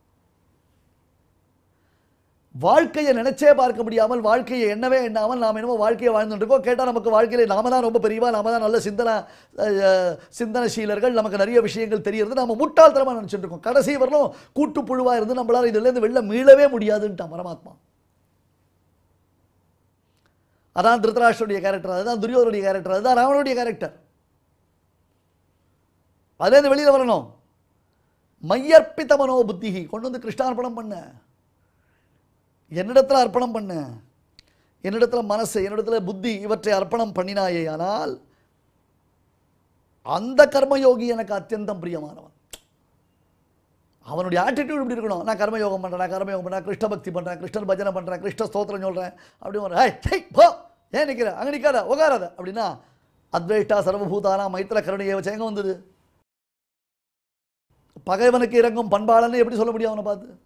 வாழ்க்கையை நினைச்சே பார்க்க முடியாமல் வாழ்க்கையை எண்ணவே எண்ணாமல் நாம் என்னமோ வாழ்க்கையை வாழ்ந்துட்டு இருக்கோம் கேட்டால் நமக்கு வாழ்க்கையில் நாம தான் ரொம்ப பெரியவா நாம தான் நல்ல சிந்தனை அஹ், சிந்தனசீலர்கள் நமக்கு நிறைய விஷயங்கள் தெரியறது நம்ம முட்டாள்தனமாக நினச்சிட்டு இருக்கோம் கடைசி வரலும் கூட்டுப்புழுவாக இருந்து நம்மளால் இதுலேருந்து வெளில மீளவே முடியாதுன்ட்டான் பரமாத்மா அதான் திருத்தராஷ்டருடைய கேரக்டர் அதுதான் துரியோதனுடைய கேரக்டர் அதுதான் ராவனுடைய கேரக்டர் அதுலேருந்து வெளியில் வரணும் மையற்பித்த மனோ புத்தி கொண்டு வந்து கிருஷ்ணார்ப்பணம் பண்ண என்னிடத்தில் அர்ப்பணம் பண்ண என்னிடத்தில் மனசு என்னிடத்தில் புத்தி இவற்றை அர்ப்பணம் பண்ணினாயே ஆனால் அந்த கர்மயோகி எனக்கு அத்தியந்தம் பிரியமானவன் அவனுடைய ஆட்டிடியூட் இப்படி இருக்கணும் நான் கர்மயோகம் பண்ணுறேன் கர்மயோகம் பண்ணுறேன் கிருஷ்ண பக்தி பண்ணுறேன் கிருஷ்ணர் பஜனை பண்ணுறேன் கிருஷ்ண ஸ்தோத்திரம் சொல்கிறேன் அப்படி ஒரு ஹே ஹே போ ஏன் நிற்கிற அங்கே நிற்காத உகாராத அப்படின்னா அத்வேஷ்டா சர்வபூதானா மைத்திர கருணையை வச்சு எங்கே வந்தது பகைவனுக்கு இறங்கும் பண்பாளன்னு எப்படி சொல்ல முடியும் அவனை பார்த்து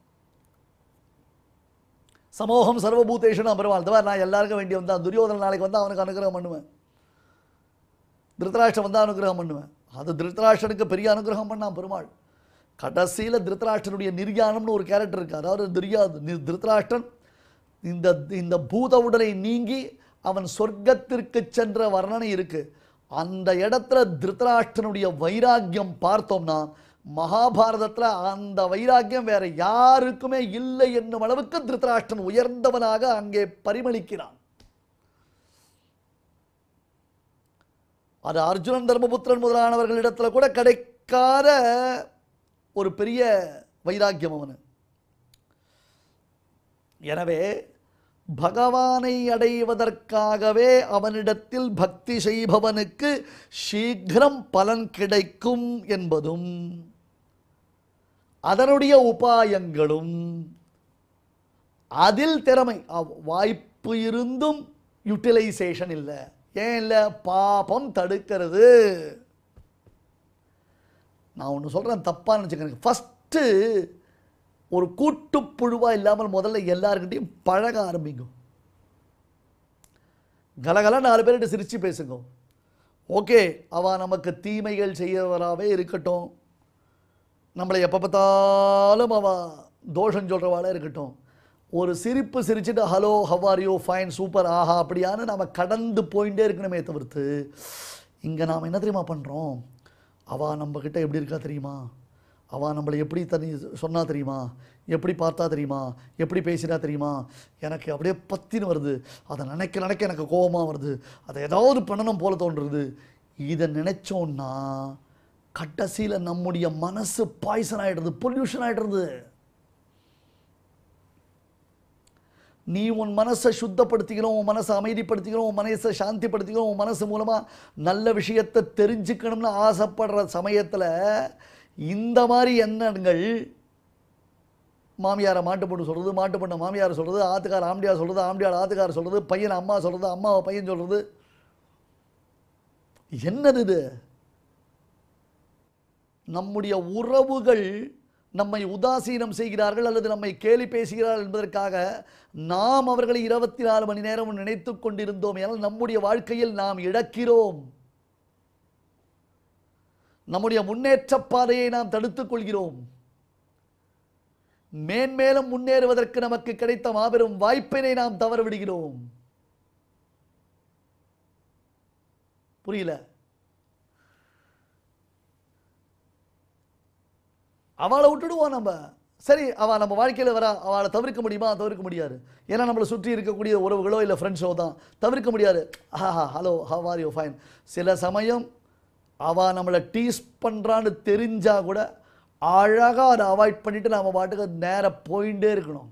சமூகம் சர்வபூதேஷன் பெருமாள் தவிர நான் எல்லாருக்கும் வேண்டி வந்தான் துரியோதன நாளைக்கு வந்தால் அவனுக்கு அனுகிரகம் பண்ணுவேன் திருத்தராஷ்டிரம் வந்தால் அனுகிரகம் பண்ணுவேன் அது திருத்தராஷ்டனுக்கு பெரிய அனுகிரகம் பண்ணான் பெருமாள் கடைசியில் திருத்தராஷ்டனுடைய நிர்யானம்னு ஒரு கேரக்டர் இருக்குது அதாவது துரியா நி- திருத்தராஷ்டிரன் இந்த இந்த பூத உடலை நீங்கி அவன் சொர்க்கத்திற்கு சென்ற வர்ணனை இருக்கு அந்த இடத்துல திருத்தராஷ்டனுடைய வைராக்கியம் பார்த்தோம்னா மகாபாரதத்தில் அந்த வைராக்கியம் வேற யாருக்குமே இல்லை என்னும் அளவுக்கு திருத்தராஷ்டிரன் உயர்ந்தவனாக அங்கே பரிமளிக்கிறான் அது அர்ஜுனன் தர்மபுத்திரன் முதலானவர்களிடத்துல கூட கிடைக்காத ஒரு பெரிய வைராக்கியம் அவனு எனவே பகவானை அடைவதற்காகவே அவனிடத்தில் பக்தி செய்பவனுக்கு சீக்கிரம் பலன் கிடைக்கும் என்பதும் அதனுடைய உபாயங்களும் அதில் திறமை அவ்- வாய்ப்பு இருந்தும் யூட்டிலைசேஷன் இல்லை ஏன் இல்லை பாபம் தடுக்கிறது நான் ஒன்று சொல்கிறேன் தப்பாக நினச்சிக்கிறேன் ஃபஸ்ட்டு ஒரு கூட்டுப்புழுவாக இல்லாமல் முதல்ல எல்லாருக்கிட்டையும் பழக ஆரம்பிங்க கலகல நாலு பேர்கிட்ட சிரித்து பேசுங்க ஓகே அவள் நமக்கு தீமைகள் செய்யறவராகவே இருக்கட்டும் நம்மளை எப்போ பார்த்தாலும் அவள் தோஷம் சொல்கிறவாளே இருக்கட்டும் ஒரு சிரிப்பு சிரிச்சுட்டு hello how you fine super ஆஹா அப்படியான நம்ம கடந்து போயிட்டே இருக்கணுமே தவிர்த்து இங்கே நாம் என்ன தெரியுமா பண்ணுறோம் அவள் நம்மக்கிட்ட எப்படி இருக்கா தெரியுமா அவள் நம்மளை எப்படி தனி சொன்னா தெரியுமா எப்படி பார்த்தா தெரியுமா எப்படி பேசினா தெரியுமா எனக்கு அப்படியே பத்தின்னு வருது அதை நினைக்க நினைக்க எனக்கு கோபமாக வருது அதை ஏதாவது பண்ணணும் போல தோன்றுறது இதை நினைச்சோன்னா கடைசியில் நம்முடைய மனசு பாய்சன் ஆகிடுறது பொல்யூஷன் ஆகிடுறது நீ உன் மனசை சுத்தப்படுத்திக்கணும் உன் மனசை அமைதிப்படுத்திக்கணும் உன் மனசை சாந்திப்படுத்திக்கணும் உன் மனசு மூலமாக நல்ல விஷயத்தை தெரிஞ்சுக்கணும்னு ஆசைப்படுற சமயத்தில் இந்த மாதிரி எண்ணங்கள் மாமியாரை மாட்டு பொண்ணு சொல்கிறது மாட்டு பொண்ணை மாமியார் சொல்கிறது ஆத்துக்கார ஆம்பியார் சொல்கிறது ஆம்பியார் ஆத்துக்கார சொல்கிறது பையனை அம்மா சொல்கிறது அம்மாவை பையன் சொல்கிறது என்னது இது நம்முடைய உறவுகள் நம்மை உதாசீனம் செய்கிறார்கள் அல்லது நம்மை கேலி பேசுகிறார்கள் என்பதற்காக நாம் அவர்களை இருபத்தி நாலு மணி நேரம் நினைத்து கொண்டிருந்தோம் ஏனால் நம்முடைய வாழ்க்கையில் நாம் இழக்கிறோம் நம்முடைய முன்னேற்ற பாதையை நாம் தடுத்துக் கொள்கிறோம் மேன்மேலும் முன்னேறுவதற்கு நமக்கு கிடைத்த மாபெரும் வாய்ப்பினை நாம் தவற விடுகிறோம் புரியல அவளை விட்டுடுவோம் நம்ம சரி அவள் நம்ம வாழ்க்கையில் வர அவளை தவிர்க்க முடியுமா தவிர்க்க முடியாது ஏன்னா நம்மளை சுற்றி இருக்கக்கூடிய உறவுகளோ இல்லை ஃப்ரெண்ட்ஸோ தான் தவிர்க்க முடியாது ஆஹா hello how are you fine சில சமயம் அவள் நம்மளை டீஸ் பண்ணுறான்னு தெரிஞ்சால் கூட அழகாக அதை அவாய்ட் பண்ணிவிட்டு நம்ம பாட்டுக்கு நேராக போயிட்டே இருக்கணும்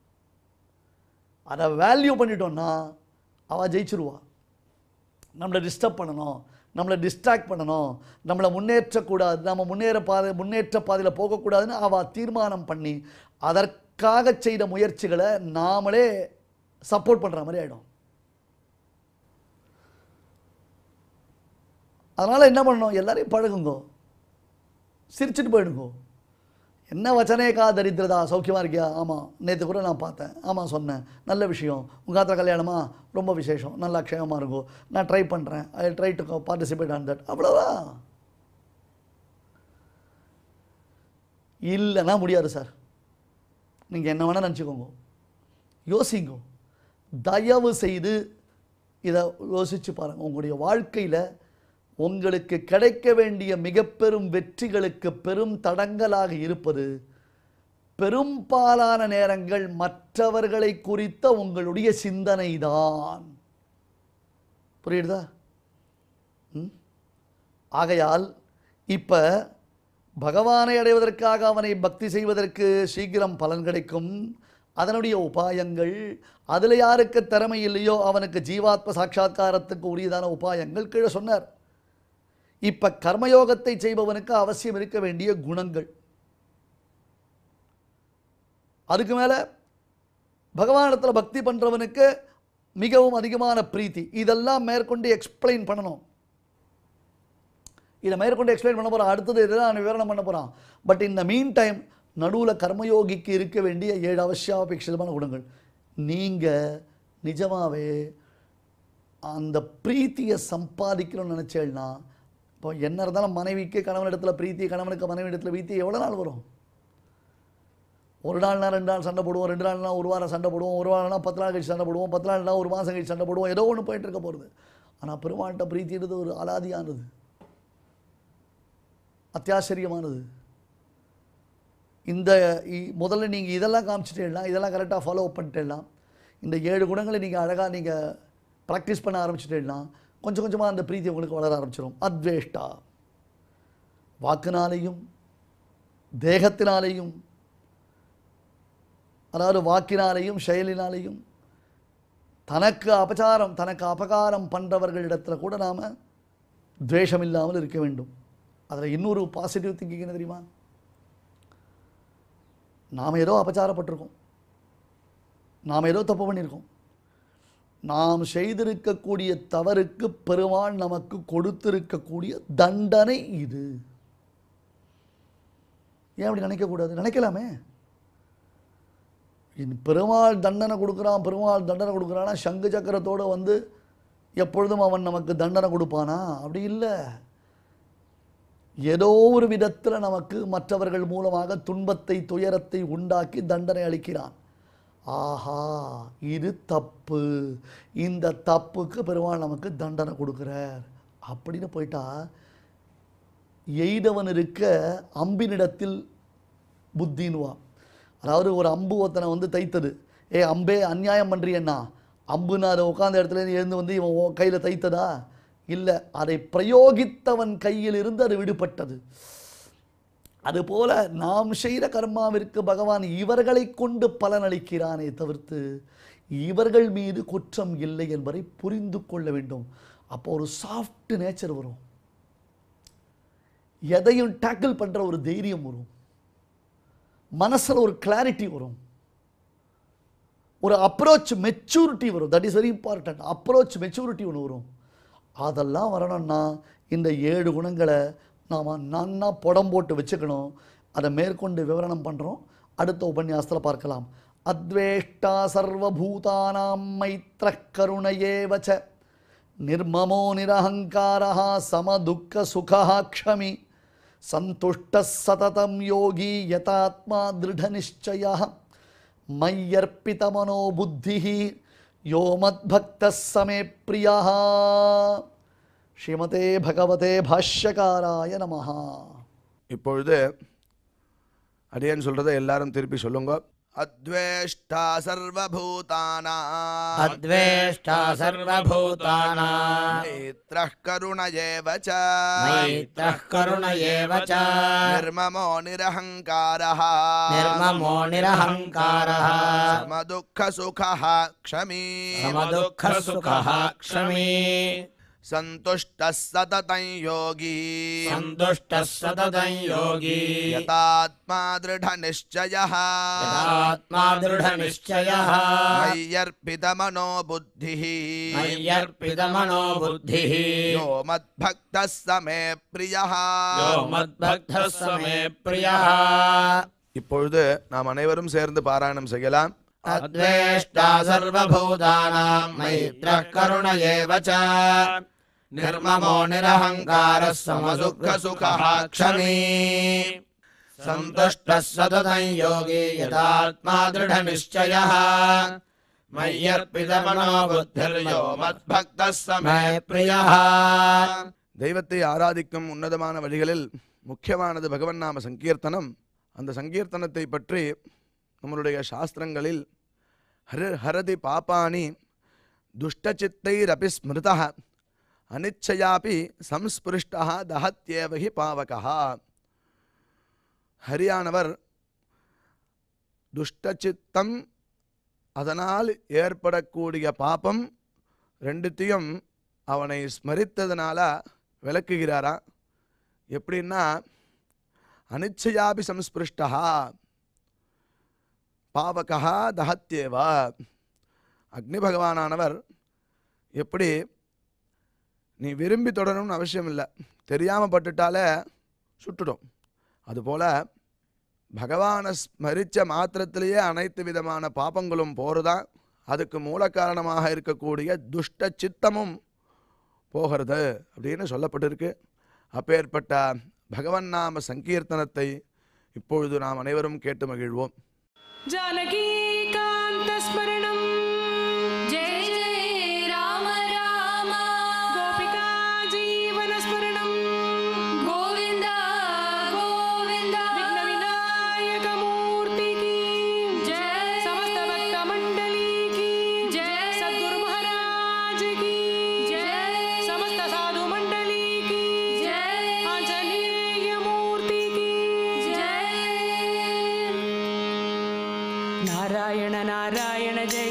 அதை வேல்யூ பண்ணிட்டோம்னா அவள் ஜெயிச்சிருவா நம்மளை டிஸ்டர்ப் பண்ணணும் நம்மளை டிஸ்ட்ராக்ட் பண்ணணும் நம்மளை முன்னேற்றக்கூடாது நம்ம முன்னேற பாதை முன்னேற்ற பாதையில் போகக்கூடாதுன்னு அவள் தீர்மானம் பண்ணி அதற்காக செய்த முயற்சிகளை நாமளே சப்போர்ட் பண்ணுற மாதிரி ஆகிடும் அதனால் என்ன பண்ணணும் எல்லாரையும் பழகுங்கோ சிரிச்சிட்டு போயிடுங்கோ என்ன வச்சனேக்கா தரித்திரதா சௌக்கியமாக இருக்கியா ஆமாம் நேற்று கூட நான் பார்த்தேன் ஆமாம் சொன்னேன் நல்ல விஷயம் உங்கள் காத்திர கல்யாணமா ரொம்ப விசேஷம் நல்லா க்ஷேமமாக இருக்கும் நான் ட்ரை பண்ணுறேன் I try to participate on that அவ்வளோதான் இல்லைன்னா முடியாது சார் நீங்கள் என்ன வேணால் நினச்சிக்கோங்க யோசிங்க தயவு செய்து இதை யோசித்து பாருங்கள் உங்களுடைய வாழ்க்கையில் உங்களுக்கு கிடைக்க வேண்டிய மிக பெரும் வெற்றிகளுக்கு பெரும் தடங்கலாக இருப்பது பெரும்பாலான நேரங்கள் மற்றவர்களை குறித்த உங்களுடைய சிந்தனை தான் புரியுதா ம்? ஆகையால் இப்போ பகவானை அடைவதற்காக அவனை பக்தி செய்வதற்கு சீக்கிரம் பலன் கிடைக்கும் அதனுடைய உபாயங்கள் அதில் யாருக்கு திறமை இல்லையோ அவனுக்கு ஜீவாத்ம சாட்சா்காரத்துக்கு உரியதான உபாயங்கள் கீழே சொன்னார் இப்போ கர்மயோகத்தை செய்பவனுக்கு அவசியம் இருக்க வேண்டிய குணங்கள் அதுக்கு மேலே பகவானிடத்தில் பக்தி பண்ணுறவனுக்கு மிகவும் அதிகமான பிரீத்தி இதெல்லாம் மேற்கொண்டு எக்ஸ்பிளைன் பண்ணணும் இதை மேற்கொண்டு எக்ஸ்பிளைன் பண்ண போகிறான் அடுத்தது இதுதான் விவரணம் பண்ண போகிறான் பட் இந்த மீன் டைம் நடுவில் கர்மயோகிக்கு இருக்க வேண்டிய ஏழு அவசியாபேட்சிதமான குணங்கள் நீங்கள் நிஜமாவே அந்த பிரீத்தியை சம்பாதிக்கணும்னு நினச்சேன்னா இப்போ என்ன இருந்தாலும் மனைவிக்கு கணவன் இடத்துல பிரீத்தி கணவனுக்கு மனைவி இடத்துல பிரீத்தி எவ்வளோ நாள் வரும் ஒரு நாள்னா ரெண்டு நாள் சண்டை போடுவோம் ரெண்டு நாள்னா ஒரு வாரம் சண்டை போடுவோம் ஒரு வாரம்னா பத்து நாள் கழிச்சு சண்டை போடுவோம் பத்து நாள்னா ஒரு மாதம் கழிச்சு சண்டை போடுவோம் ஏதோ ஒன்று போயிட்டு இருக்க போகிறது ஆனால் பெருமாள்கிட்ட பிரீத்தின்றது ஒரு அலாதியானது அத்தியாச்சரியமானது இந்த இ- முதல்ல நீங்கள் இதெல்லாம் காமிச்சிட்டேலாம் இதெல்லாம் கரெக்டாக ஃபாலோ பண்ணிட்டேலாம் இந்த ஏழு குணங்களை நீங்கள் அழகாக நீங்கள் ப்ராக்டிஸ் பண்ண ஆரம்பிச்சிட்டேலாம் கொஞ்சம் கொஞ்சமாக அந்த பிரீத்தி உங்களுக்கு வளர ஆரம்பிச்சிடும் அத்வேஷ்டா வாக்குனாலேயும் தேகத்தினாலேயும் அதாவது வாக்கினாலேயும் செயலினாலேயும் தனக்கு அபச்சாரம் தனக்கு அபகாரம் பண்ணுறவர்களிடத்துல கூட நாம் துவேஷம் இல்லாமல் இருக்க வேண்டும் அதில் இன்னொரு பாசிட்டிவ் திங்கிங் என்ன தெரியுமா நாம் ஏதோ அபச்சாரப்பட்டிருக்கோம் நாம் ஏதோ தப்பு பண்ணியிருக்கோம் நாம் செய்திருக்கக்கூடிய தவறுக்கு பெருமாள் நமக்கு கொடுத்திருக்கக்கூடிய தண்டனை இது ஏன் அப்படி நினைக்கக்கூடாது நினைக்கலாமே இன் பெருமாள் தண்டனை கொடுக்குறான் பெருமாள் தண்டனை கொடுக்குறான்னா சங்கு சக்கரத்தோடு வந்து எப்பொழுதும் அவன் நமக்கு தண்டனை கொடுப்பானா அப்படி இல்லை ஏதோ ஒரு விதத்தில் நமக்கு மற்றவர்கள் மூலமாக துன்பத்தை துயரத்தை உண்டாக்கி தண்டனை அளிக்கிறான் ஆஹா இது தப்பு இந்த தப்புக்கு பெருமாள் நமக்கு தண்டனை கொடுக்குறார் அப்படின்னு போயிட்டா எய்தவன் இருக்க அம்பினிடத்தில் புத்தின்னுவான் அதாவது ஒரு அம்பு ஒருத்தனை வந்து தைத்தது ஏ அம்பே அநியாயம் பண்ணுறியண்ணா அம்புன்னு அதை உட்காந்த இடத்துல இருந்து எழுந்து வந்து இவன் கையில் தைத்ததா இல்லை அதை பிரயோகித்தவன் கையில் இருந்து அது விடுபட்டது அதுபோல நாம் செய்த கர்மாவிற்கு பகவான் இவர்களை கொண்டு பலனளிக்கிறானே தவிர்த்து இவர்கள் மீது குற்றம் இல்லை என்பதை புரிந்து கொள்ள வேண்டும் அப்போ ஒரு சாஃப்ட் நேச்சர் வரும் எதையும் டேக்கிள் பண்ணுற ஒரு தைரியம் வரும் மனசில் ஒரு கிளாரிட்டி வரும் ஒரு அப்ரோச் மெச்சூரிட்டி வரும் that is very important approach maturity ஒன்று வரும் அதெல்லாம் வரணும்னா இந்த ஏழு குணங்களை நாம் நன்னா புடம் போட்டு வச்சுக்கணும் அதை மேற்கொண்டு விவரணம் பண்ணுறோம் அடுத்த உபன்யாசத்தில் பார்க்கலாம் அத்வேஷ்டா சர்வபூதானாம் மைத்ர கருணையேவச்ச நிர்மமோ நிரஹங்காரः சமதுக்க சுகः க்ஷமி சந்துஷ்டः சததம் யோகி யதாத்மா திருடநிச்சயः மய்யர்ப்பிதமனோ புத்திः யோ மத்பக்தः சமே பிரியः ஸ்ரீமதே பகவதே பாஷ்யகாராய நமः இப்பொழுது அடியேன் சொல்றதை எல்லாரும் திருப்பி சொல்லுங்க அத்வேஷ்டா சர்வபூதானா अद्वेष्टा सर्वभूतानां மைத்ரः கருண ஏவ ச मैत्रः करुण एव च நிர்மமோ நிரஹங்காரः निर्ममो निरहङ्कारः समदुःख सुखः क्षमी समदुःखसुखः क्षमी सन्तुष्टः सततं योगी सन्तुष्टः सततं योगी यतात्मा दृढनिश्चयः यदात्मा दृढनिश्चयः मय्यर्पितमनो बुद्धिः मय्यर्पितमनो बुद्धिः यो मद्भक्तः स मे प्रियः यो मद्भक्तः स मे प्रियः இப்பொழுது நாம் அனைவரும் சேர்ந்து பாராயணம் செய்யலாம் अद्वेष्टा सर्वभूतानां मैत्रः करुण एव च निर्ममो निरहङ्कारः समदुःखसुखः क्षमी सन्तुष्टः सततं योगी यदात्मा दृढनिश्चयः मय्यर्पितमनो बुद्धिर्यो मद्भक्तः स मे प्रियः தெய்வத்தை ஆராதிக்கும் உன்னதமான வழிகளில் முக்கியமானது பகவன் நாம சங்கீர்த்தனம் அந்த சங்கீர்த்தனத்தை பற்றி நம்மளுடைய சாஸ்திரங்களில் ஹர ஹரதி பாப்பானி துஷ்டச்சித்தைரபி ஸ்மிருதா அனிச்சயாபி சம்ஸ்பிருஷ்டா தஹத்யேவ ஹி பாவகா ஹரியானவர் துஷ்டச்சித்தம் அதனால் ஏற்படக்கூடிய பாபம் ரெண்டுத்தையும் அவனை ஸ்மரித்ததுனால விளக்குகிறாரா எப்படின்னா அனிச்சயாபி சம்ஸ்பிருஷ்டா பாவகா தஹத்யேவா அக்னி பகவானானவர் எப்படி நீ விரும்பி தொடரணும்னு அவசியம் இல்லை தெரியாமல் பட்டுட்டாலே சுட்டுடும் அதுபோல் பகவானை ஸ்மரித்த மாத்திரத்திலேயே அனைத்து விதமான பாபங்களும் போகிறதா அதுக்கு மூல காரணமாக இருக்கக்கூடிய துஷ்ட சித்தமும் போகிறது அப்படின்னு சொல்லப்பட்டிருக்கு அப்பேற்பட்ட பகவன் நாம சங்கீர்த்தனத்தை இப்பொழுது நாம் அனைவரும் கேட்டு மகிழ்வோம் जानकीकान्तस्मरणम् जय जय राम राम गोपिका जीवनस्मरणम् गोविन्द गोविन्द विघ्नविनायकमूर्ति की जय समस्त भक्तमण्डली की जय सद्गुरु महाराज की जय समस्त साधु मण्डली की जय आञ्जनेय मूर्ति की जय नारायण नारायण जय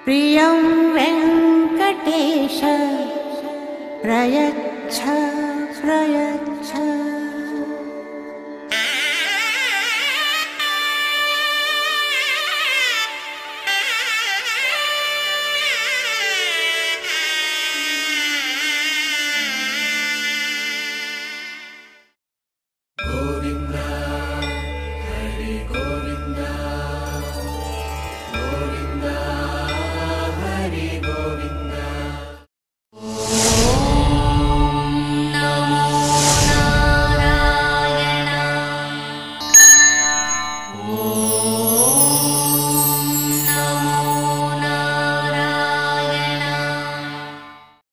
प्रियं वेङ्कटेश प्रयच्छ प्रयच्छ